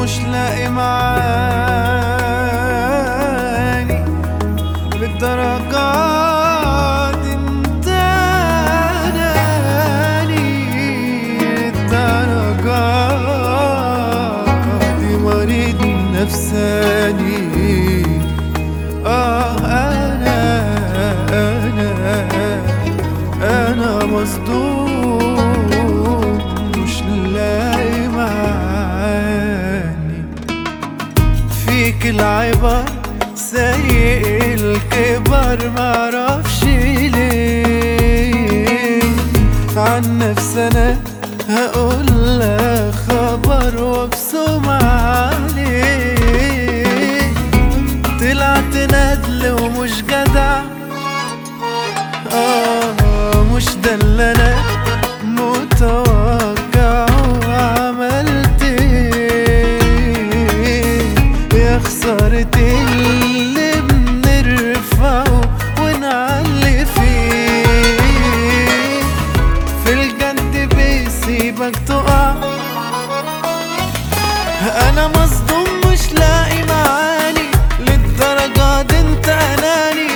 مش لاقي معاني للدرجات انت اناني للدرجات دي مريض نفساني اه انا انا انا مصدوم مش لاقي معاني فيك العبر سيء الكبر معرفش ليه عن نفسي انا هقول لك خبر وابصم عليه طلعت ندل ومش جدع آه مش ده اللي انا متوقع وعملت ايه يا خسارة اللي بنرفعه ونعلي فيه في الجد بيسيبك تقع انا مصدوم مش لاقي معاني للدرجة دي انت اناني